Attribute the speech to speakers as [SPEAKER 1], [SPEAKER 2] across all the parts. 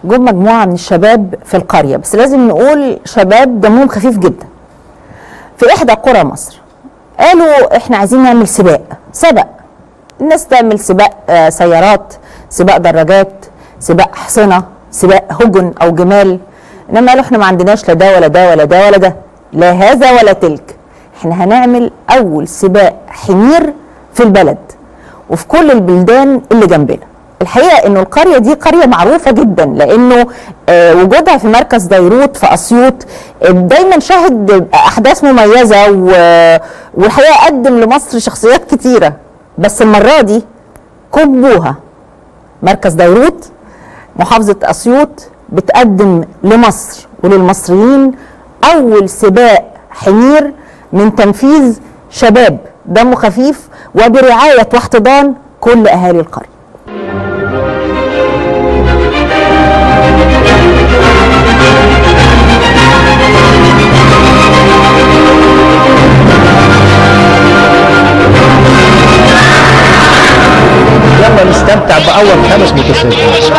[SPEAKER 1] جم مجموعه من الشباب في القريه بس لازم نقول شباب دمهم خفيف جدا في احدى قرى مصر قالوا احنا عايزين نعمل سباق سبق الناس تعمل سباق آه، سيارات سباق دراجات سباق حصنه سباق هجن او جمال انما قالوا احنا ما عندناش لا ده ولا ده ولا ده ولا ده لا هذا ولا تلك احنا هنعمل اول سباق حمير في البلد وفي كل البلدان اللي جنبنا الحقيقه انه القريه دي قريه معروفه جدا لانه آه، وجودها في مركز ديروت في اسيوط آه، دايما شهد احداث مميزه و- والحقيقه قدم لمصر شخصيات كتيره بس المره دي كبوها مركز ديروت محافظه اسيوط بتقدم لمصر وللمصريين اول سباق حمير من تنفيذ شباب دمه خفيف وبرعايه واحتضان كل اهالي القريه
[SPEAKER 2] يلا نستمتع باول خمس متسابقين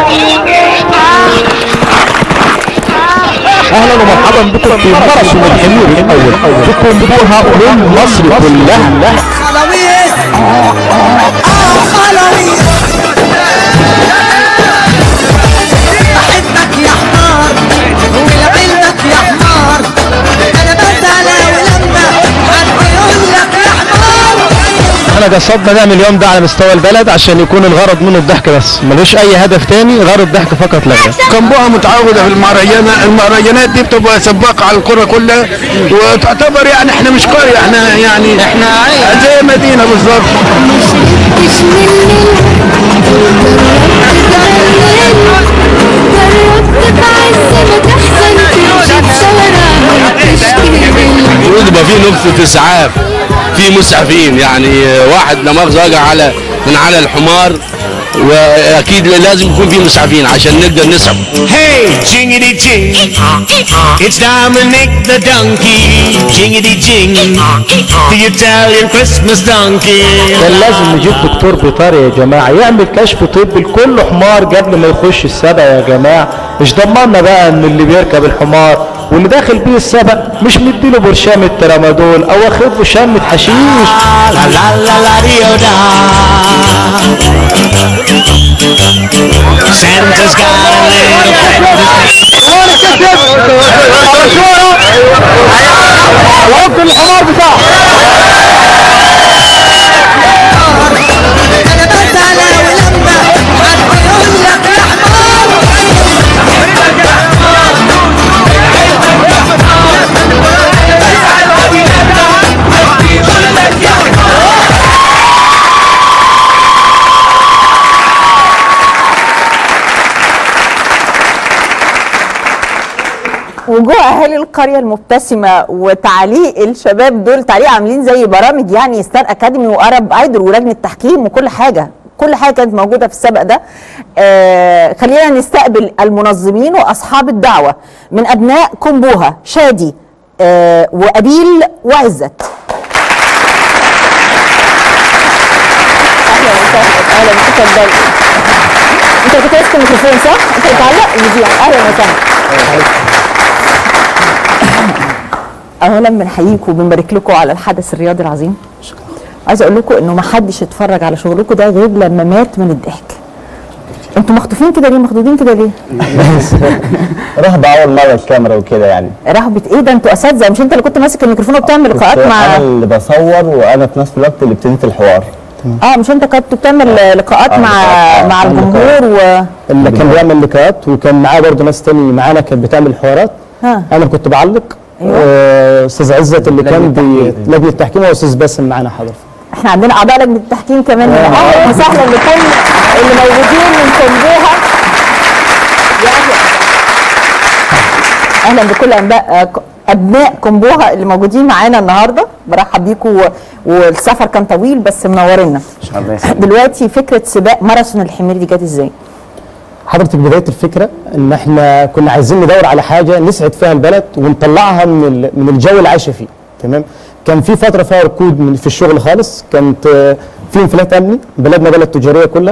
[SPEAKER 2] اهلا ومرحبا بكم في ماراثون الحمير الاول بكم بوها من مصر كلها
[SPEAKER 3] خلاويص اه خلاويص بحبك يا حمار ولعلمك يا حمار انا بسأل ولما حد يقول لك يا حمار
[SPEAKER 2] احنا قصدنا نعمل اليوم ده على مستوى البلد عشان يكون الغرض منه الضحك بس ملوش اي هدف تاني غير الضحك فقط لا غير
[SPEAKER 4] كمبوها متعودة في المهرجانات المهرجانات دي بتبقى سباقة على القرى كلها وتعتبر يعني احنا مش قرية احنا يعني احنا زي مدينة بالظبط
[SPEAKER 5] مش مني جربت بعز ما تحزن تمشي في شوارعها تشتكي
[SPEAKER 6] يبقى في نقطة إسعاف في مسعفين يعني واحد لا مؤاخذة وقع على من على الحمار وأكيد لازم يكون في مسعفين عشان نقدر نسعف
[SPEAKER 7] Hey, jingity jing. It's Dominic the donkey. Jingity jing. The Italian Christmas donkey.
[SPEAKER 2] كان لازم نجيب دكتور بيطري يا جماعه يعمل كشف طبي لكل حمار قبل ما يخش السبق يا جماعه مش ضمننا بقى ان اللي بيركب الحمار واللي داخل بيه السبق مش مديله برشامه ترامادول او واخد له شمه حشيش
[SPEAKER 7] La la la la dio da. Santa's got a little
[SPEAKER 2] الحمار بتاعه
[SPEAKER 3] انا بسأل ولما حد يقول لك يا حمار
[SPEAKER 1] وجوه اهالي القريه المبتسمه وتعليق الشباب دول تعليق عاملين زي برامج يعني ستار اكاديمي وارب ايدول ولجنه تحكيم وكل حاجه كل حاجه كانت موجوده في السبق ده آه خلينا نستقبل المنظمين واصحاب الدعوه من ابناء كومبوها شادي آه وابيل وعزت اهلا وسهلا اهلا بك اتفضل انت كنت ماسك الميكروفون صح؟ انت بتعلق المذيع اهلا وسهلا اولا بنحييكم وبنبارك لكم على الحدث الرياضي العظيم عايزه اقول لكم انه ما حدش اتفرج على شغلكم ده غير لما مات من الضحك انتوا مخطوفين كده ليه مخدودين كده ليه
[SPEAKER 8] رهبة أول مرة الكاميرا وكده يعني
[SPEAKER 1] رهبه ايه ده انتوا اساتذه مش انت اللي كنت ماسك الميكروفون وبتعمل
[SPEAKER 8] كنت
[SPEAKER 1] لقاءات
[SPEAKER 8] أنا
[SPEAKER 1] مع
[SPEAKER 8] اللي بصور وأنا في نفس الوقت اللي ابتديت الحوار
[SPEAKER 1] اه مش انت كنت بتعمل لقاءات
[SPEAKER 8] آه،
[SPEAKER 1] مع
[SPEAKER 8] لقاءات، آه،
[SPEAKER 1] مع
[SPEAKER 8] آه،
[SPEAKER 1] الجمهور و
[SPEAKER 2] اللي كان بيعمل لقاءات وكان معاه برضه ناس تاني معانا كانت بتعمل حوارات
[SPEAKER 1] ها.
[SPEAKER 2] انا كنت بعلق
[SPEAKER 1] أيوة.
[SPEAKER 2] آه، استاذ عزت اللي كان بي- لجنه التحكيم واستاذ باسم معانا حضر
[SPEAKER 1] احنا عندنا اعضاء لجنه التحكيم كمان هنا اهلا وسهلا لكل اللي موجودين من كومبوها يا اهلا اهلا بكل انباء ابناء كومبوها اللي موجودين معانا النهارده برحب بيكم و- والسفر كان طويل بس منورنا دلوقتي فكره سباق ماراثون الحمير دي جت ازاي؟
[SPEAKER 2] حضرتك بدايه الفكره ان احنا كنا عايزين ندور على حاجه نسعد فيها البلد ونطلعها من ال- من الجو اللي عايشه فيه تمام كان في فتره فيها ركود من في الشغل خالص كانت آه، في انفلات امني بلدنا بلد تجاريه كلها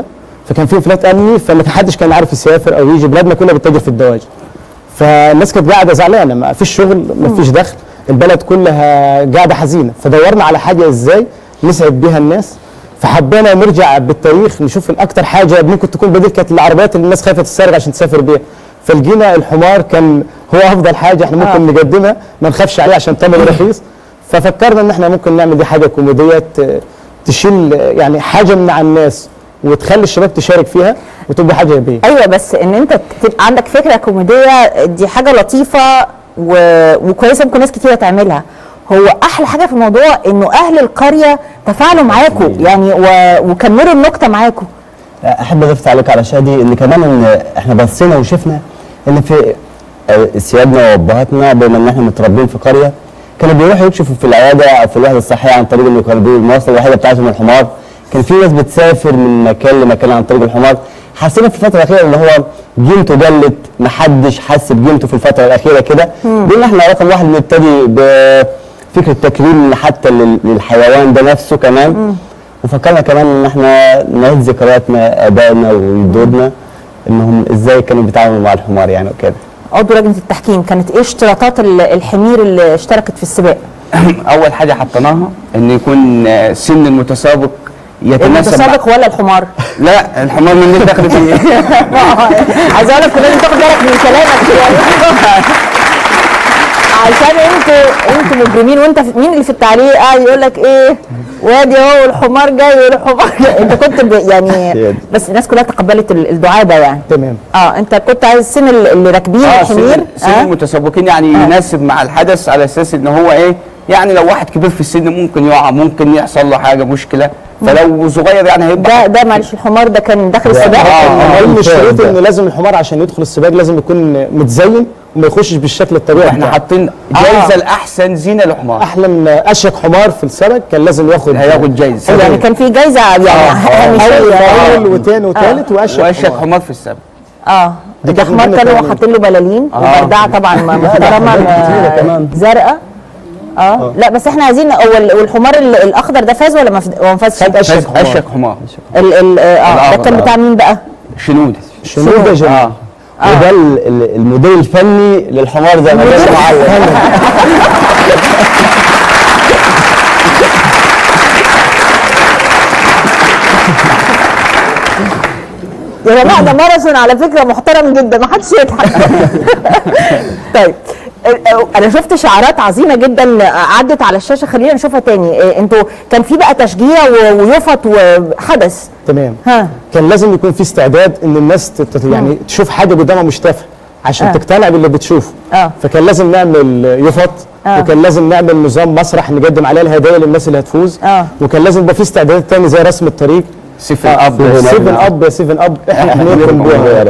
[SPEAKER 8] فكان في انفلات امني فما حدش كان عارف يسافر او يجي بلادنا كلها بتتاجر في الدواجن فالناس كانت قاعده زعلانه ما فيش شغل ما فيش دخل البلد كلها قاعده حزينه فدورنا على حاجه ازاي نسعد بيها الناس فحبينا نرجع بالتاريخ نشوف اكتر حاجه ممكن تكون بديل كانت العربيات اللي الناس خايفه تسرق عشان تسافر بيها فلقينا الحمار كان هو افضل حاجه احنا ممكن نقدمها ما نخافش عليه عشان ثمنه رخيص ففكرنا ان احنا ممكن نعمل دي حاجه كوميديه ت- تشيل يعني حاجه من على الناس وتخلي الشباب تشارك فيها وتبقى حاجه ايجابيه
[SPEAKER 1] ايوه بس ان انت تبقى عندك فكره كوميديه دي حاجه لطيفه و... وكويسه ممكن ناس كتيره تعملها هو احلى حاجه في الموضوع انه اهل القريه تفاعلوا معاكم يعني و... وكملوا النكته معاكم
[SPEAKER 9] احب اضيف عليك على شادي ان كمان ان احنا بصينا وشفنا ان في آه، سيادنا وابهاتنا بما ان احنا متربيين في قريه كانوا بيروحوا يكشفوا في العياده او في الوحده الصحيه عن طريق انه كانوا بيقولوا المواصله الوحيده بتاعتهم الحمار كان في ناس بتسافر من مكان لمكان عن طريق الحمار حسينا في الفتره الاخيره ان هو قيمته قلت محدش حس بقيمته في الفتره الاخيره كده قلنا احنا رقم واحد نبتدي بفكره تكريم حتى لل- للحيوان ده نفسه كمان وفكرنا كمان ان احنا نعيد ذكرياتنا ابائنا وجدودنا انهم ازاي كانوا بيتعاملوا مع الحمار يعني وكده
[SPEAKER 1] عضو لجنه التحكيم كانت ايه اشتراطات ال- الحمير اللي اشتركت في السباق
[SPEAKER 10] اول حاجه حطيناها ان يكون آه، سن المتسابق يتناسب مع-
[SPEAKER 1] المتسابق ولا الحمار
[SPEAKER 10] لا الحمار من اللي دخل فيه
[SPEAKER 1] عايز اقول لك لازم تاخد بالك من كلامك يعني عشان انتوا انتوا مجرمين وانت في- مين اللي في التعليق قاعد يقول لك ايه وادي اهو الحمار جاي والحمار جاي انت كنت ب- يعني بس الناس كلها تقبلت ال- الدعابه يعني
[SPEAKER 8] تمام
[SPEAKER 1] اه انت كنت عايز السن اللي اللي راكبين
[SPEAKER 10] اه
[SPEAKER 1] الحمير
[SPEAKER 10] سن, سن المتسابقين يعني يناسب مع الحدث على اساس ان هو ايه يعني لو واحد كبير في السن ممكن يقع ممكن يحصل له حاجه مشكله فلو صغير يعني هيبقى
[SPEAKER 1] ده ده معلش الحمار ده كان داخل السباق
[SPEAKER 8] من الشروط ان لازم الحمار عشان يدخل السباق لازم يكون متزين وما يخشش بالشكل الطبيعي
[SPEAKER 10] احنا
[SPEAKER 8] بتاعه.
[SPEAKER 10] حاطين جايزه لاحسن زينه لحمار
[SPEAKER 8] احلى من اشيك حمار في السبق كان لازم ياخد
[SPEAKER 10] هياخد جايزه
[SPEAKER 1] يعني كان في جايزه يعني هامشيه
[SPEAKER 8] اول
[SPEAKER 1] يعني.
[SPEAKER 8] اول وتاني وتالت واشيك
[SPEAKER 10] واشك
[SPEAKER 8] حمار
[SPEAKER 10] حمار في السبق
[SPEAKER 1] اه
[SPEAKER 8] دي
[SPEAKER 1] ده
[SPEAKER 8] كانت من
[SPEAKER 1] حمار
[SPEAKER 8] ضمن
[SPEAKER 1] كانوا
[SPEAKER 8] التعليم.
[SPEAKER 1] حاطين له بلالين وبردعه طبعا محترمه
[SPEAKER 8] كتيرة كمان.
[SPEAKER 1] زرقاء اه لا بس احنا عايزين وال- والحمار ال- الاخضر ده فاز ولا ما فاز- ما فازش؟
[SPEAKER 8] خد اشيك
[SPEAKER 10] اشك
[SPEAKER 8] حمار
[SPEAKER 10] اشك حمار
[SPEAKER 1] ال ال اه ده
[SPEAKER 10] الأخضر،
[SPEAKER 1] كان
[SPEAKER 10] آه.
[SPEAKER 1] بتاع مين بقى؟
[SPEAKER 10] شنود
[SPEAKER 8] شنو ده جميل
[SPEAKER 10] اه
[SPEAKER 9] وده ال- ال- الموديل الفني للحمار زي ما كان معلم
[SPEAKER 1] يا جماعه ده ماراثون على فكره محترم جدا ما حدش يضحك طيب انا شفت شعارات عظيمه جدا عدت على الشاشه خلينا نشوفها تاني إيه، انتوا كان في بقى تشجيع و- ويفط وحدث
[SPEAKER 8] تمام
[SPEAKER 1] ها
[SPEAKER 8] كان لازم يكون في استعداد ان الناس تت- يعني تشوف حاجه قدامها مش تافهه عشان
[SPEAKER 1] آه.
[SPEAKER 8] تقتنع باللي بتشوفه
[SPEAKER 1] اه
[SPEAKER 8] فكان لازم نعمل يفط
[SPEAKER 1] آه.
[SPEAKER 8] وكان لازم نعمل نظام مسرح نقدم عليه الهدايا للناس اللي هتفوز
[SPEAKER 1] آه.
[SPEAKER 8] وكان لازم يبقى في استعدادات تاني زي رسم الطريق
[SPEAKER 10] سيفن اب
[SPEAKER 8] سيفن اب يا سيفن اب احنا هنركن بيها يا رب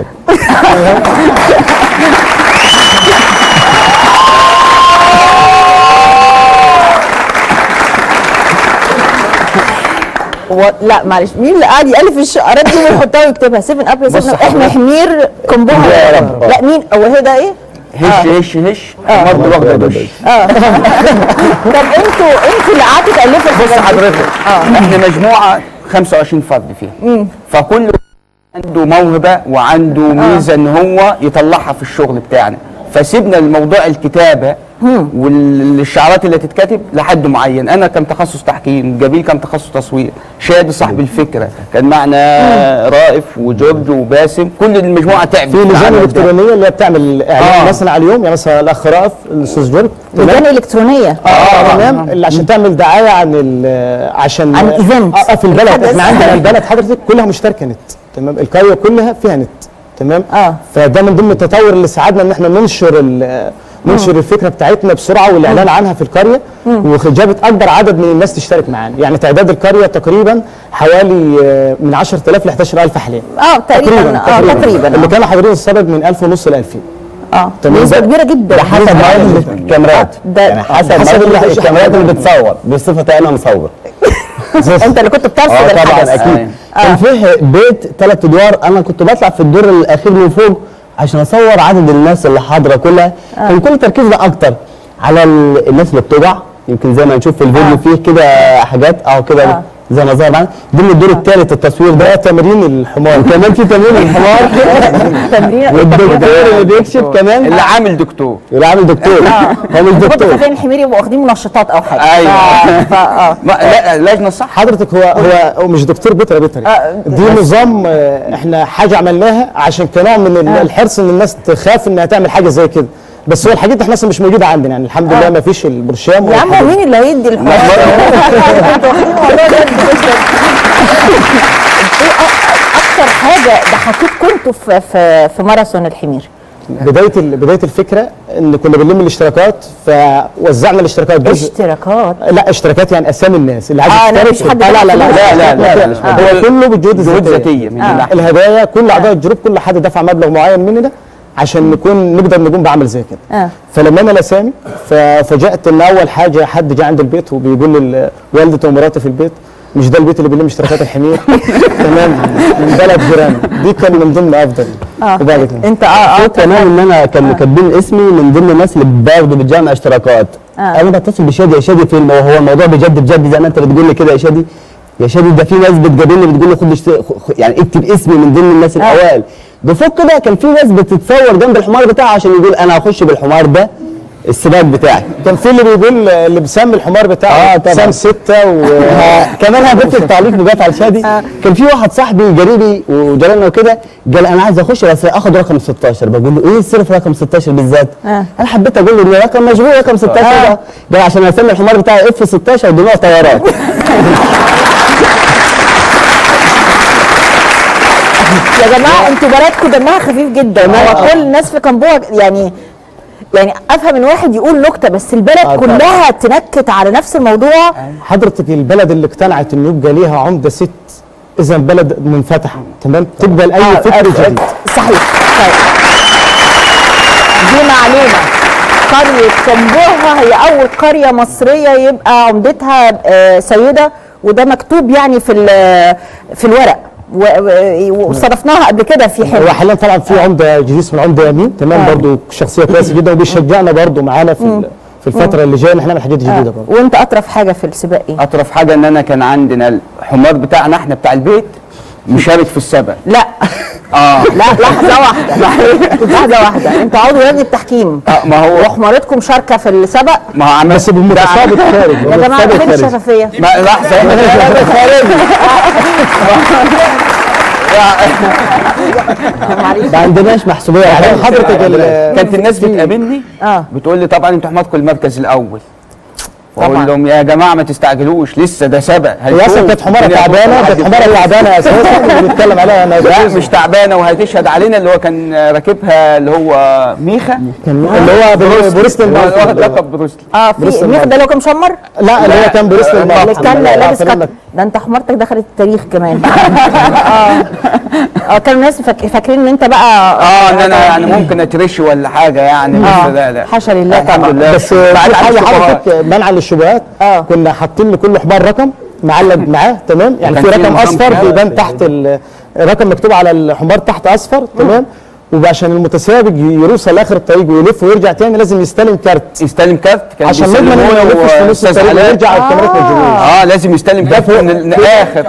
[SPEAKER 1] و... لا معلش مين اللي قاعد يالف الشعارات دي ويحطها ويكتبها 7 اب يا
[SPEAKER 10] بص
[SPEAKER 1] 7 احنا
[SPEAKER 10] حضرتك.
[SPEAKER 1] حمير قنبوها
[SPEAKER 10] يا رب.
[SPEAKER 1] لا مين هو هي ده ايه؟
[SPEAKER 10] هش هش هش حمار دي واخده دش
[SPEAKER 1] طب انتوا انتوا اللي قعدتوا تالفوا
[SPEAKER 10] بص
[SPEAKER 1] الحاجات دي.
[SPEAKER 10] حضرتك احنا مجموعه 25 فرد فيها فكل عنده موهبه وعنده ميزه ان هو يطلعها في الشغل بتاعنا فسيبنا الموضوع الكتابه والشعارات اللي تتكتب لحد معين انا كان تخصص تحكيم جميل كان تخصص تصوير شادي صاحب الفكره كان معنا رائف وجورج وباسم كل المجموعه تعبت
[SPEAKER 8] في لجان
[SPEAKER 10] العمل ده.
[SPEAKER 8] الكترونيه اللي هي بتعمل اعلان
[SPEAKER 10] آه.
[SPEAKER 8] مثلا على اليوم يعني مثلا الاخ رائف الاستاذ جورج تمام؟
[SPEAKER 1] لجان الكترونيه
[SPEAKER 8] اه تمام اللي عشان تعمل دعايه عن ال- عشان
[SPEAKER 1] عن الإيفنت.
[SPEAKER 8] اه في البلد
[SPEAKER 1] الحدث.
[SPEAKER 8] احنا عندنا البلد حضرتك كلها مشتركه نت تمام القريه كلها فيها نت تمام
[SPEAKER 1] اه.
[SPEAKER 8] فده من ضمن التطور اللي ساعدنا ان احنا ننشر ال- ننشر الفكره بتاعتنا بسرعه والاعلان عنها في القريه وجابت اكبر عدد من الناس تشترك معانا يعني تعداد القريه تقريبا حوالي آه، من 10000 ل 11000 حاليا
[SPEAKER 1] اه تقريبا اه تقريبا
[SPEAKER 8] اللي
[SPEAKER 1] آه.
[SPEAKER 8] كانوا حاضرين السبق من 1000 ونص ل 2000
[SPEAKER 1] اه
[SPEAKER 8] تمام.
[SPEAKER 1] نسبه
[SPEAKER 8] ده-
[SPEAKER 1] كبيره جدا
[SPEAKER 9] حسب عدد الكاميرات
[SPEAKER 1] ده
[SPEAKER 9] يعني حسب
[SPEAKER 8] حسب
[SPEAKER 9] عدد
[SPEAKER 8] اللي هيشوف.
[SPEAKER 9] الكاميرات اللي بتصور بصفتي انا مصور
[SPEAKER 1] انت اللي كنت بترصد
[SPEAKER 9] اه طبعا
[SPEAKER 1] الحدث
[SPEAKER 9] اكيد كان فيه بيت ثلاث ادوار انا كنت بطلع في الدور الاخير من فوق عشان اصور عدد الناس اللي حاضره كلها كان كل تركيزنا اكتر على ال- الناس اللي بتوجع يمكن زي ما نشوف في الفيديو فيه كده حاجات اه كده زي ما ظهر معانا ضمن الدور الثالث التصوير ده تمرين الحمار وكمان في تمرين الحمار
[SPEAKER 1] تمرين
[SPEAKER 9] والدكتور اللي بيكشف كمان
[SPEAKER 10] اللي عامل دكتور
[SPEAKER 9] اللي عامل دكتور هو مش
[SPEAKER 1] كنت
[SPEAKER 9] دكتور
[SPEAKER 1] فاكرين الحمير يبقوا واخدين منشطات او حاجه
[SPEAKER 10] ايوه
[SPEAKER 1] ف... اه
[SPEAKER 10] ما لا لجنه صح
[SPEAKER 8] حضرتك هو هو هو مش دكتور بيطري بيطري
[SPEAKER 1] آه،
[SPEAKER 8] دي نظام آه، احنا حاجه عملناها عشان كنوع من ال- الحرص ان الناس تخاف انها تعمل حاجه زي كده بس هو الحاجات دي احنا اصلا مش موجوده عندنا يعني الحمد لله ما فيش البرشام
[SPEAKER 1] يا عم هو
[SPEAKER 8] والحاجات دي.
[SPEAKER 1] مين اللي هيدي الحوار انتوا واخدين الموضوع ده جدا. ايه أ- اكتر حاجه ضحكتكم كنتوا في في في ماراثون الحمير
[SPEAKER 8] بدايه ال- بدايه الفكره ان كنا بنلم الاشتراكات فوزعنا الاشتراكات جزء
[SPEAKER 1] اشتراكات
[SPEAKER 8] لا اشتراكات يعني اسامي الناس اللي
[SPEAKER 1] آه،
[SPEAKER 8] عايز
[SPEAKER 1] لا،
[SPEAKER 8] يشترك
[SPEAKER 1] مش حد
[SPEAKER 8] آه، لا لا لا
[SPEAKER 1] دفع
[SPEAKER 10] لا، لا، لا، لا،
[SPEAKER 8] آه. هو كله بالجهود
[SPEAKER 10] جهود
[SPEAKER 8] الذاتيه
[SPEAKER 10] ذاتيه من الناحية.
[SPEAKER 8] الهدايا كل اعضاء الجروب كل حد دفع مبلغ معين مننا عشان نكون نقدر نقوم بعمل زي كده
[SPEAKER 1] اه
[SPEAKER 8] فلما انا الاسامي ففوجئت ان اول حاجه حد جه عند البيت وبيقول لي والدتي ومراتي في البيت مش ده البيت اللي بيلم اشتراكات الحمير تمام من بلد جيران دي كان من ضمن افضل
[SPEAKER 1] اه
[SPEAKER 8] وبعد كده
[SPEAKER 1] انت اه اه
[SPEAKER 9] فوق كمان ان انا كانوا كاتبين اسمي من ضمن الناس اللي برضه بتجمع اشتراكات
[SPEAKER 1] آه.
[SPEAKER 9] انا بتصل بشادي يا شادي فين ما هو الموضوع بجد بجد زي ما انت بتقول لي كده يا شادي يا شادي ده في ناس بتجابلني بتقول لي خد اشت... خ- يعني اكتب اسمي من ضمن الناس الاوائل ده فوق كده كان في ناس بتتصور جنب الحمار بتاعه عشان يقول انا هخش بالحمار ده السباق بتاعي
[SPEAKER 8] كان في اللي بيقول اللي بسام الحمار بتاعه
[SPEAKER 9] آه، طبعاً.
[SPEAKER 8] سام ستة و
[SPEAKER 9] كمان هبت التعليق بجات على شادي كان في واحد صاحبي قريبي وجيراننا وكده قال انا عايز اخش بس اخد رقم 16 بقول له ايه السر في رقم 16 بالذات؟
[SPEAKER 1] آه.
[SPEAKER 9] انا حبيت اقول له ان رقم مشغول رقم 16 ده قال عشان اسمي الحمار بتاعي اف 16 دموع طيارات
[SPEAKER 1] يا جماعه انتوا بلدكم دمها خفيف جدا هو كل الناس في كامبوها يعني يعني افهم ان واحد يقول نكته بس البلد
[SPEAKER 8] طبعا.
[SPEAKER 1] كلها تنكت على نفس الموضوع
[SPEAKER 8] حضرتك البلد اللي اقتنعت انه يبقى ليها عمده ست اذا بلد منفتحه تمام تقبل اي
[SPEAKER 1] آه،
[SPEAKER 8] فكر
[SPEAKER 1] آه،
[SPEAKER 8] جديد
[SPEAKER 1] صحيح طيب دي معلومه قرية كامبوها هي أول قرية مصرية يبقى عمدتها آه، سيدة وده مكتوب يعني في ال- في الورق و- و- واستضفناها قبل كده في
[SPEAKER 8] هو
[SPEAKER 1] حلم
[SPEAKER 8] حاليا طبعا في عمده جديد اسمه العمده يمين تمام
[SPEAKER 1] آه.
[SPEAKER 8] برضو شخصيه كويسه جدا وبيشجعنا برضو معانا في ال- في الفتره اللي جايه ان احنا نعمل حاجات جديده برضو
[SPEAKER 1] وانت أطرف حاجة في السباق ايه؟
[SPEAKER 10] اطرف حاجه ان انا كان عندنا الحمار بتاعنا احنا بتاع البيت مشارك في السبق
[SPEAKER 1] لا
[SPEAKER 10] اه
[SPEAKER 1] لا لحظة واحدة لحظة واحدة انتوا عضو لجنة التحكيم
[SPEAKER 10] آه، ما هو
[SPEAKER 1] وحمارتكم شاركة في السبق
[SPEAKER 10] ما هو عمل
[SPEAKER 8] بس بالمتسابق خارج
[SPEAKER 1] يا جماعة فين الشفافية؟
[SPEAKER 10] ما لحظه
[SPEAKER 9] ما عندناش محسوبيه
[SPEAKER 8] يعني حضرتك ال-
[SPEAKER 10] كانت الناس بتقابلني
[SPEAKER 1] اه
[SPEAKER 10] بتقول لي طبعا انتوا حماركم المركز الاول
[SPEAKER 1] طبعاً.
[SPEAKER 10] واقول لهم يا جماعه ما تستعجلوش لسه ده سبق
[SPEAKER 8] هي اصلا كانت حماره تعبانه كانت حماره تعبانه اساسا بنتكلم عليها انا
[SPEAKER 10] لا مش تعبانه وهتشهد علينا اللي هو كان راكبها اللي هو ميخا
[SPEAKER 8] اللي هو برو- بروستن
[SPEAKER 10] اللي هو واخد
[SPEAKER 8] مارتن.
[SPEAKER 10] لقب بروستي
[SPEAKER 1] اه في
[SPEAKER 8] بروستل
[SPEAKER 1] الميخ
[SPEAKER 8] مارتن.
[SPEAKER 1] ده لو كان مشمر
[SPEAKER 8] لا اللي هو كان بروستن
[SPEAKER 1] اللي
[SPEAKER 8] مارتن.
[SPEAKER 1] كان لابس
[SPEAKER 8] فيلم-
[SPEAKER 1] كت ده انت حمارتك دخلت التاريخ كمان اه اه كانوا الناس فاك- فاكرين ان انت بقى
[SPEAKER 10] اه ان انا يعني ممكن اترش ولا حاجه يعني بس
[SPEAKER 1] آه.
[SPEAKER 10] لا لا
[SPEAKER 1] حاشا لله
[SPEAKER 10] الحمد
[SPEAKER 1] طبعا.
[SPEAKER 10] لله
[SPEAKER 8] بس
[SPEAKER 10] بعد
[SPEAKER 8] في
[SPEAKER 10] عن
[SPEAKER 8] حاجه
[SPEAKER 10] الشبهات.
[SPEAKER 8] حضرتك منعا للشبهات
[SPEAKER 1] آه.
[SPEAKER 8] كنا حاطين لكل حمار رقم معلق معاه تمام يعني
[SPEAKER 10] وكان
[SPEAKER 8] في
[SPEAKER 10] في
[SPEAKER 8] رقم
[SPEAKER 10] نظام
[SPEAKER 8] اصفر
[SPEAKER 10] كده.
[SPEAKER 8] بيبان تحت ال- رقم مكتوب على الحمار تحت اصفر تمام وعشان المتسابق يوصل لاخر الطريق ويلف ويرجع تاني لازم يستلم كارت
[SPEAKER 10] يستلم كارت كان
[SPEAKER 8] عشان
[SPEAKER 10] بيسلمه
[SPEAKER 8] نضمن انه
[SPEAKER 10] هو
[SPEAKER 8] ما يلفش في نص
[SPEAKER 10] وأستاذ
[SPEAKER 8] الطريق
[SPEAKER 10] علاء.
[SPEAKER 8] ويرجع على الكاميرات ما تجيبوش
[SPEAKER 10] اه لازم يستلم كارت من الاخر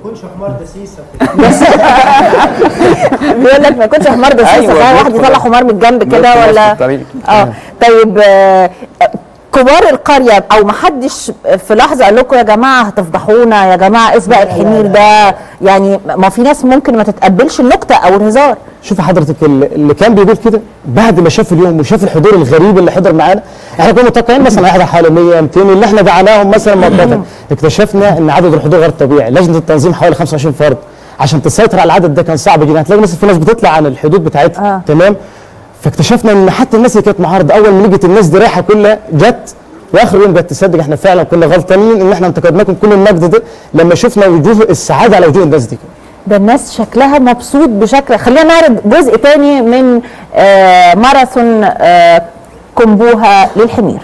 [SPEAKER 1] بيقول لك ما يكونش حمار ده
[SPEAKER 10] أيوة،
[SPEAKER 1] أيوة واحد
[SPEAKER 10] بيدخل.
[SPEAKER 1] يطلع حمار من الجنب كده
[SPEAKER 10] بيدخل
[SPEAKER 1] ولا
[SPEAKER 10] وسط الطريق.
[SPEAKER 1] اه طيب آه، كبار القريه او ما حدش في لحظه قال لكم يا جماعه هتفضحونا يا جماعه اسبق الحمير ده يعني ما في ناس ممكن ما تتقبلش النكته او الهزار
[SPEAKER 8] شوف حضرتك اللي اللي كان بيقول كده بعد ما شاف اليوم وشاف الحضور الغريب اللي حضر معانا احنا كنا متوقعين مثلا هيحضر حوالي 100 200 اللي احنا دعاناهم مثلا مؤقتا اكتشفنا ان عدد الحضور غير طبيعي لجنه التنظيم حوالي 25 فرد عشان تسيطر على العدد ده كان صعب جدا هتلاقي مثلا في ناس بتطلع عن الحدود بتاعتها
[SPEAKER 1] آه.
[SPEAKER 8] تمام فاكتشفنا ان حتى الناس اللي كانت معارضه اول ما لقيت الناس دي رايحه كلها جت واخر يوم جت تصدق احنا فعلا كنا غلطانين ان احنا انتقدناكم كل النقد ده لما شفنا وجوه السعاده على وجوه الناس دي
[SPEAKER 1] ده الناس شكلها مبسوط بشكل خلينا نعرض جزء تاني من آه ماراثون آه كومبوها للحمير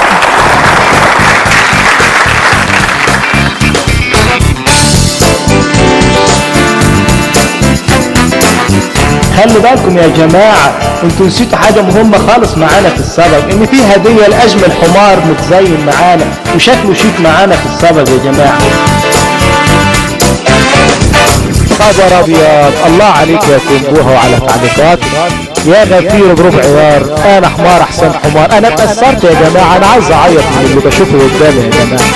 [SPEAKER 2] خلي بالكم يا جماعة انتوا نسيتوا حاجة مهمة خالص معانا في السبق ان في هدية لأجمل حمار متزين معانا وشكله شيك معانا في السبق يا جماعة خبر ابيض الله عليك يا كومبوها وعلى تعليقاتك يا غفير بربع عيار انا حمار احسن حمار انا اتأثرت يا جماعة انا عايز اعيط من اللي بشوفه قدامي يا جماعة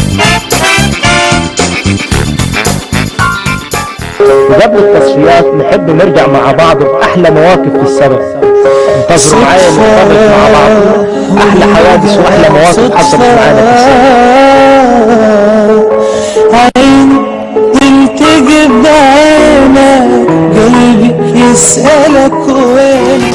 [SPEAKER 2] وقبل التصفيات نحب نرجع مع بعض بأحلى مواقف في السبب انتظروا معايا نتفرج مع بعض أحلى حوادث وأحلى مواقف حصلت معانا في السبب
[SPEAKER 3] عين تلتقي بعينك قلبي يسألك وين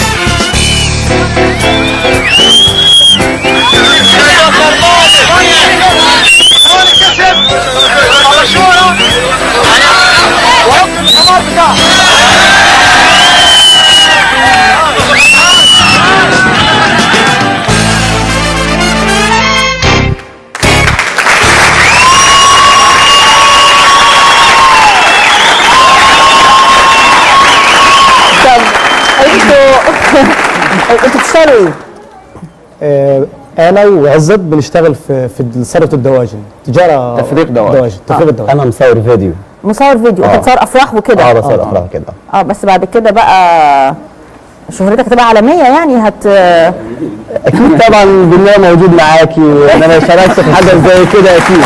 [SPEAKER 1] طب انتوا انتوا بتشتغلوا ايه؟
[SPEAKER 8] آه، انا وعزت بنشتغل في في صالة الدواجن تجاره
[SPEAKER 10] تفريغ دواجن.
[SPEAKER 8] تفريغ الدواجن
[SPEAKER 9] انا مصور فيديو
[SPEAKER 1] مصور فيديو انت بتصور افراح وكده
[SPEAKER 9] اه بصور افراح كده
[SPEAKER 1] اه بس بعد كده بقى شهرتك هتبقى عالميه يعني هت
[SPEAKER 9] اكيد طبعا بالله موجود معاكي وان انا شاركت في حاجه زي كده اكيد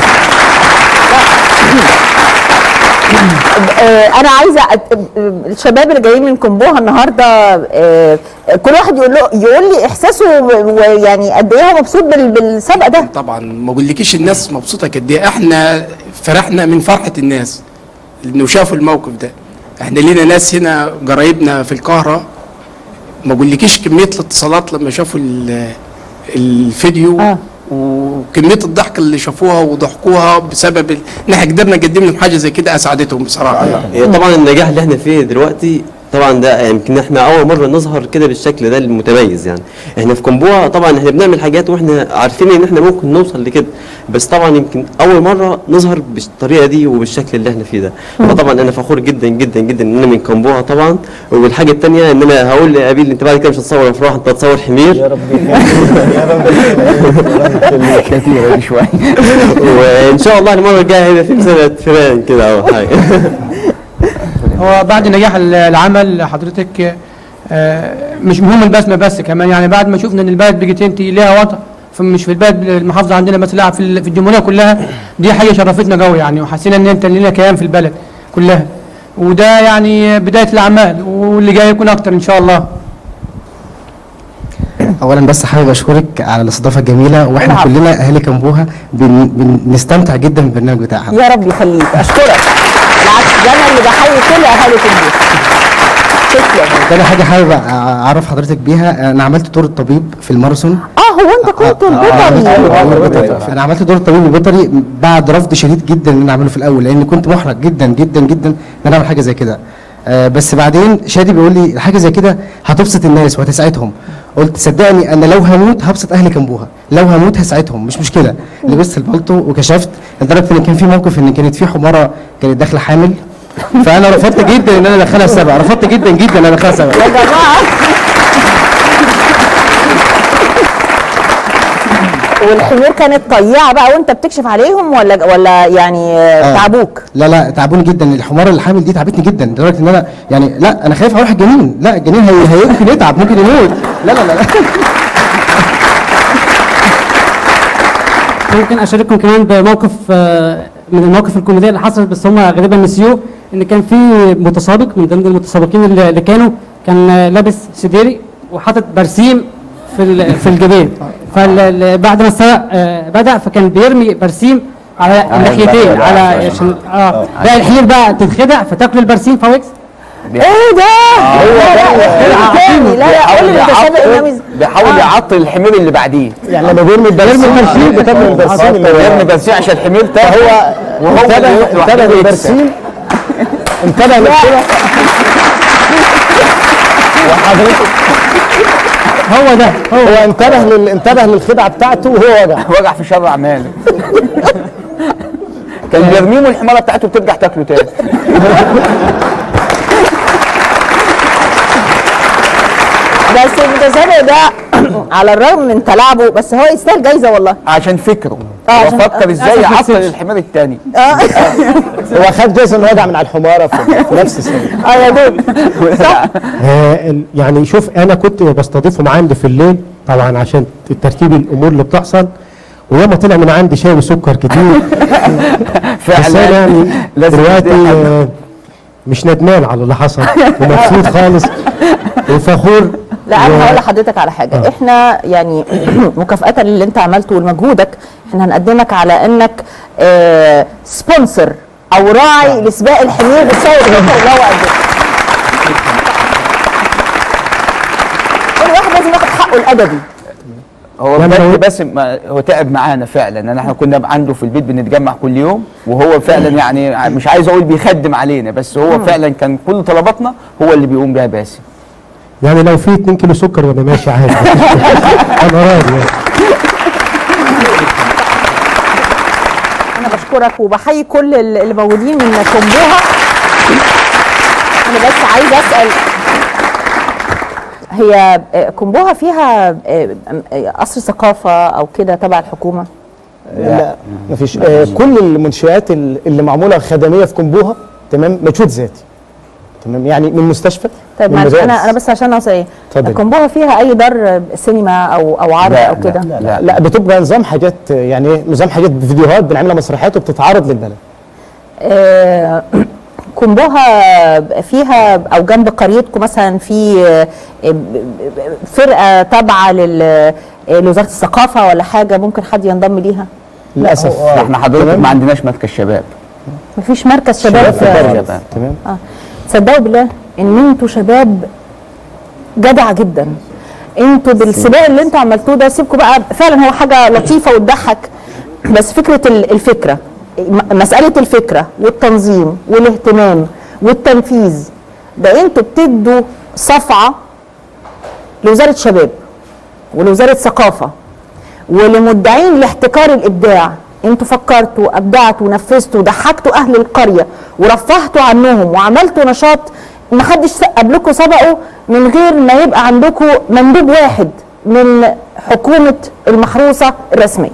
[SPEAKER 1] آه، انا عايزه أت- آه، الشباب اللي جايين من كومبوها النهارده آه، كل واحد يقول له يقول لي احساسه و- ويعني قد ايه هو مبسوط بال- بالسبق ده
[SPEAKER 11] طبعا ما اقولكيش الناس مبسوطه قد ايه احنا فرحنا من فرحه الناس انه شافوا الموقف ده احنا لينا ناس هنا قرايبنا في القاهره ما اقولكيش كميه الاتصالات لما شافوا ال- الفيديو
[SPEAKER 1] آه.
[SPEAKER 11] وكميه الضحك اللي شافوها وضحكوها بسبب ال- ان احنا قدرنا نقدم لهم حاجه زي كده اسعدتهم بصراحه يعني.
[SPEAKER 12] هي طبعا النجاح اللي احنا فيه دلوقتي طبعا ده يمكن احنا اول مره نظهر كده بالشكل ده المتميز يعني احنا في كومبوها طبعا احنا بنعمل حاجات واحنا عارفين ان احنا ممكن نوصل لكده بس طبعا يمكن اول مره نظهر بالطريقه دي وبالشكل اللي احنا فيه ده فطبعا انا فخور جدا جدا جدا ان انا من كومبوها طبعا والحاجه الثانيه ان انا هقول لابيل انت بعد كده مش هتصور افراح انت هتصور حمير يا رب
[SPEAKER 10] كتيرة دي شوية
[SPEAKER 12] وان شاء الله المره الجايه هيبقى في سنه فيران كده او حاجه
[SPEAKER 13] هو بعد نجاح ال- العمل حضرتك آه، مش مهم البسمه بس كمان يعني بعد ما شفنا ان البلد بقت انت ليها وطن فمش في البلد المحافظه عندنا بس لا في ال- في الجمهوريه كلها دي حاجه شرفتنا قوي يعني وحسينا ان انت لنا كيان في البلد كلها وده يعني بدايه الاعمال واللي جاي يكون اكتر ان شاء الله
[SPEAKER 14] اولا بس حابب اشكرك على الاستضافه الجميله واحنا
[SPEAKER 1] العفو.
[SPEAKER 14] كلنا اهالي كمبوها بن... بنستمتع جدا بالبرنامج بتاعها
[SPEAKER 1] يا رب يخليك اشكرك بالعكس ده انا اللي بحيي كل اهالي كومبوها تسلم
[SPEAKER 14] ده انا حاجه حابب أ- اعرف حضرتك بيها انا عملت دور الطبيب في الماراثون
[SPEAKER 1] اه هو انت كنت البطل
[SPEAKER 14] انا عملت دور الطبيب البيطري بعد رفض شديد جدا ان انا اعمله في الاول لان كنت محرج جدا جدا جدا ان انا اعمل حاجه زي كده آه بس بعدين شادي بيقول لي حاجه زي كده هتبسط الناس وهتسعدهم قلت صدقني انا لو هموت هبسط اهلي كمبوها لو هموت هساعدهم مش مشكله لبست البلطو وكشفت لدرجه ان كان في موقف ان كانت في حماره كانت داخله حامل فانا رفضت جدا ان انا ادخلها السبع رفضت جدا جدا ان انا ادخلها السبع
[SPEAKER 1] يا جماعه والحمير كانت طيعه بقى وانت بتكشف عليهم ولا ولا يعني
[SPEAKER 14] آه.
[SPEAKER 1] تعبوك
[SPEAKER 14] لا لا تعبوني جدا الحمار الحامل دي تعبتني جدا لدرجه ان انا يعني لا انا خايف اروح الجنين لا الجنين هي, هي ممكن يتعب ممكن يموت لا لا لا, لا.
[SPEAKER 15] ممكن اشارككم كمان بموقف آه، من المواقف الكوميديه اللي حصلت بس هم غالبا نسيوه ان كان في متسابق من ضمن المتسابقين اللي اللي كانوا كان آه، لابس سديري وحاطط برسيم في ال- في الجبين فبعد ما السبق آه، بدا فكان بيرمي برسيم على الناحيتين
[SPEAKER 10] بقى-
[SPEAKER 15] على
[SPEAKER 10] بقى-
[SPEAKER 15] عشان اه بقى الحيل بقى تتخدع فتاكل البرسيم فوكس
[SPEAKER 1] ايه ده؟ لا لا تاني لا لا قول لي المتسابق النبي
[SPEAKER 10] بيحاول يعطل الحمير اللي بعديه
[SPEAKER 8] يعني لما بيرمي البرسيم البرسيم بتاكل البرسيم اللي
[SPEAKER 10] بيرمي برسيم عشان الحمير تاكل
[SPEAKER 8] هو
[SPEAKER 10] وهو
[SPEAKER 8] انتبه
[SPEAKER 10] يروح لوحده
[SPEAKER 8] انتبه
[SPEAKER 10] ويكسب.
[SPEAKER 8] للبرسيم انتبه للكده وحضرتك
[SPEAKER 15] هو ده
[SPEAKER 8] هو هو انتبه لل... انتبه للخدعه بتاعته وهو وجع
[SPEAKER 10] وجع في شر اعماله كان بيرميه والحماره بتاعته بترجع تاكله تاني
[SPEAKER 1] بس المتسابق ده على الرغم من تلاعبه بس هو يستاهل جايزه والله
[SPEAKER 10] عشان فكره
[SPEAKER 1] آه،
[SPEAKER 10] هو
[SPEAKER 1] عشان-
[SPEAKER 10] فكر ازاي
[SPEAKER 1] للأسف ما
[SPEAKER 10] يعطل
[SPEAKER 1] كسبش.
[SPEAKER 10] الحمار التاني
[SPEAKER 8] هو خد جايزه انه وجع من على الحماره في في نفس السنه
[SPEAKER 1] اه يا دوب
[SPEAKER 16] آه، ال- يعني شوف انا كنت بستضيفهم عندي في الليل طبعا عشان ترتيب الامور اللي بتحصل وياما طلع من عندي شاي وسكر كتير
[SPEAKER 10] فعلا.
[SPEAKER 16] بس انا يعني
[SPEAKER 10] لازم
[SPEAKER 16] دلوقتي
[SPEAKER 10] تدي حد.
[SPEAKER 16] آه، مش ندمان على اللي حصل ومبسوط خالص وفخور
[SPEAKER 1] لا انا
[SPEAKER 16] و-
[SPEAKER 1] هقول لحضرتك على حاجه
[SPEAKER 16] آه.
[SPEAKER 1] احنا يعني مكافاه للي انت عملته ولمجهودك احنا هنقدمك على انك آه سبونسر او راعي لسباق الحمير بسبب الخطر اللي هو قدمه كل واحد لازم ياخد حقه الادبي
[SPEAKER 10] هو بجد بس ما هو تعب معانا فعلا ان احنا كنا عنده في البيت بنتجمع كل يوم وهو فعلا يعني مش عايز اقول بيخدم علينا بس هو فعلا كان كل طلباتنا هو اللي بيقوم بيها باسم
[SPEAKER 16] يعني لو في 2 كيلو سكر وانا ماشي عادي انا راضي يعني.
[SPEAKER 1] انا بشكرك وبحيي كل اللي موجودين من كومبوها انا بس عايزه اسال هي آه، كومبوها فيها آه، آه، قصر ثقافه او كده تبع الحكومه
[SPEAKER 8] لا مفيش آه كل المنشآت ال- اللي معموله خدميه في كومبوها تمام مجهود ذاتي تمام يعني من مستشفى
[SPEAKER 1] طيب
[SPEAKER 8] من
[SPEAKER 1] معلش
[SPEAKER 8] مدارس.
[SPEAKER 1] انا انا بس عشان اوصل ايه
[SPEAKER 8] اتفضل.
[SPEAKER 1] كومبوها فيها اي دار سينما او او عرض
[SPEAKER 8] لا
[SPEAKER 1] او
[SPEAKER 8] لا,
[SPEAKER 1] كده
[SPEAKER 8] لا, لا, لا بتبقى نظام حاجات يعني ايه نظام حاجات فيديوهات بنعملها مسرحيات وبتتعرض للبلد
[SPEAKER 1] آه، كومبوها فيها او جنب قريتكم مثلا في آه، فرقه تابعه لل- لوزاره الثقافه ولا حاجه ممكن حد ينضم ليها
[SPEAKER 8] للاسف
[SPEAKER 10] احنا حضرتك ما عندناش مركز شباب
[SPEAKER 1] مفيش مركز شباب
[SPEAKER 10] في
[SPEAKER 1] في
[SPEAKER 10] القرية.
[SPEAKER 8] تمام
[SPEAKER 1] اه تصدقوا بالله ان انتوا شباب جدع جدا انتوا بالسباق اللي انتوا عملتوه ده سيبكم بقى فعلا هو حاجه لطيفه وتضحك بس فكره ال- الفكره م- مساله الفكره والتنظيم والاهتمام والتنفيذ ده انتوا بتدوا صفعه لوزاره شباب ولوزاره ثقافه ولمدعين لاحتكار الابداع انتوا فكرتوا ابدعتوا نفذتوا ضحكتوا اهل القريه ورفهتوا عنهم وعملتوا نشاط ما حدش قبلكم سبقوا من غير ما يبقى عندكم مندوب واحد من حكومه المحروسه الرسميه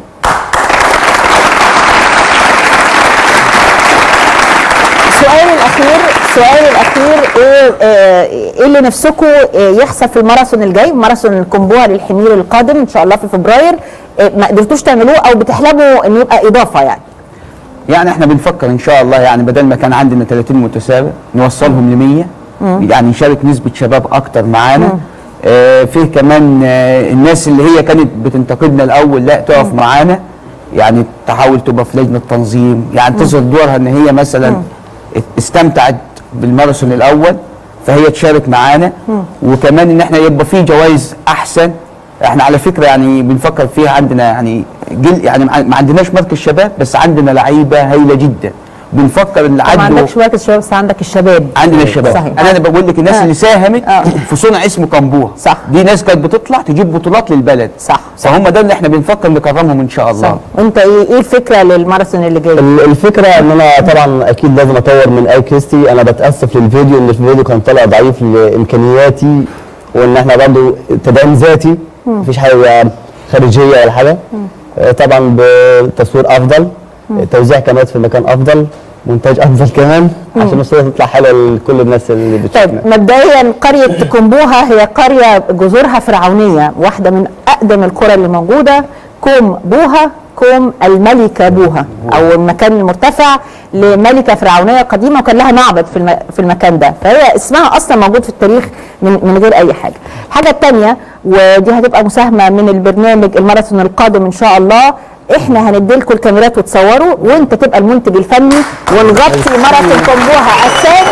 [SPEAKER 1] سؤالي الاخير سؤالي الاخير ايه آه، ايه اللي نفسكم آه، يحصل في الماراثون الجاي ماراثون الكمبوها للحمير القادم ان شاء الله في فبراير آه، ما قدرتوش تعملوه او بتحلموا انه يبقى اضافه يعني
[SPEAKER 10] يعني احنا بنفكر ان شاء الله يعني بدل ما كان عندنا 30 متسابق نوصلهم ل 100
[SPEAKER 1] مم.
[SPEAKER 10] يعني نشارك نسبه شباب اكتر معانا آه فيه كمان آه الناس اللي هي كانت بتنتقدنا الاول لا تقف معانا يعني تحاول تبقى في لجنه تنظيم يعني
[SPEAKER 1] مم.
[SPEAKER 10] تظهر دورها ان هي مثلا
[SPEAKER 1] مم.
[SPEAKER 10] استمتعت بالماراثون الاول فهي تشارك معانا وكمان ان احنا يبقى في جوائز احسن احنا على فكره يعني بنفكر فيها عندنا يعني جل يعني ما ما عندناش مركز شباب بس عندنا لعيبه هايله جدا بنفكر اللي
[SPEAKER 1] ما
[SPEAKER 10] عنده
[SPEAKER 1] عندكش مركز شباب بس عندك الشباب
[SPEAKER 10] عندنا الشباب
[SPEAKER 1] صحيح
[SPEAKER 10] انا انا بقول لك الناس
[SPEAKER 1] آه.
[SPEAKER 10] اللي ساهمت في صنع اسم كمبوها
[SPEAKER 1] صح
[SPEAKER 10] دي ناس كانت بتطلع تجيب بطولات للبلد
[SPEAKER 1] صح
[SPEAKER 10] فهم ده اللي احنا بنفكر نكرمهم ان شاء الله
[SPEAKER 1] صح وانت ايه ايه الفكره للماراثون اللي جاي
[SPEAKER 9] ال- الفكره ان انا طبعا اكيد لازم اطور من اي كريستي انا بتاسف للفيديو ان الفيديو كان طالع ضعيف لامكانياتي وان احنا برضه تدعيم ذاتي
[SPEAKER 17] مم.
[SPEAKER 9] مفيش حاجه خارجيه ولا حاجه آه، طبعا بتصوير افضل
[SPEAKER 17] مم.
[SPEAKER 9] توزيع كاميرات في مكان افضل مونتاج افضل كمان عشان
[SPEAKER 1] مم.
[SPEAKER 9] الصوره تطلع حلوه لكل الناس اللي بتشوفنا
[SPEAKER 1] طيب مبدئيا قرية كومبوها هي قرية جذورها فرعونية واحدة من أقدم القرى اللي موجودة كوم بوها كوم الملكة بوها أو المكان المرتفع لملكة فرعونية قديمة وكان لها معبد في الم- في المكان ده فهي اسمها أصلا موجود في التاريخ من من غير أي حاجة الحاجة الثانية ودي هتبقى مساهمة من البرنامج الماراثون القادم إن شاء الله احنا هنديلكم الكاميرات وتصوروا وانت تبقى المنتج الفني ونغطي ماراثون كومبوها الثاني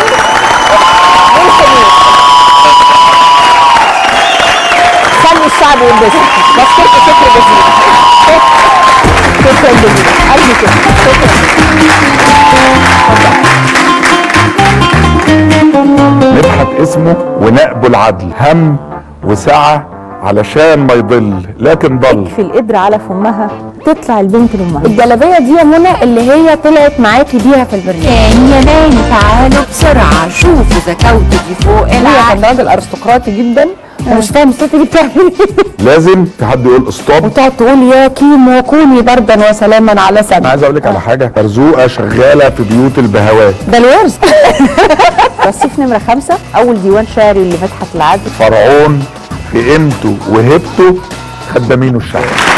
[SPEAKER 1] خلي الشعب ينبسط بشكركم شكر جزيل شكرا جزيلا قلبي كده
[SPEAKER 18] نبحث اسمه ونقبل العدل هم وسعة علشان ما يضل لكن ضل
[SPEAKER 1] في القدر على فمها تطلع البنت لامها
[SPEAKER 19] الجلابيه دي يا منى اللي هي طلعت معاكي بيها في البرنامج
[SPEAKER 20] تاني يا ناني تعالوا بسرعة شوفوا زكاوتي دي فوق
[SPEAKER 1] هي
[SPEAKER 20] العقل
[SPEAKER 1] كان راجل ارستقراطي جدا انا مش فاهم الست دي بتعمل ايه
[SPEAKER 18] لازم في حد يقول ستوب
[SPEAKER 1] وتقعد تقول يا كيمو كوني بردا وسلاما على
[SPEAKER 18] انا
[SPEAKER 1] سبع
[SPEAKER 18] عايز اقول لك على حاجه مرزوقه شغاله في بيوت البهوات
[SPEAKER 1] ده الورث رصيف نمرة خمسة أول ديوان شعري لمدحت العدل
[SPEAKER 18] فرعون في قيمته وهبته خدامينه الشعب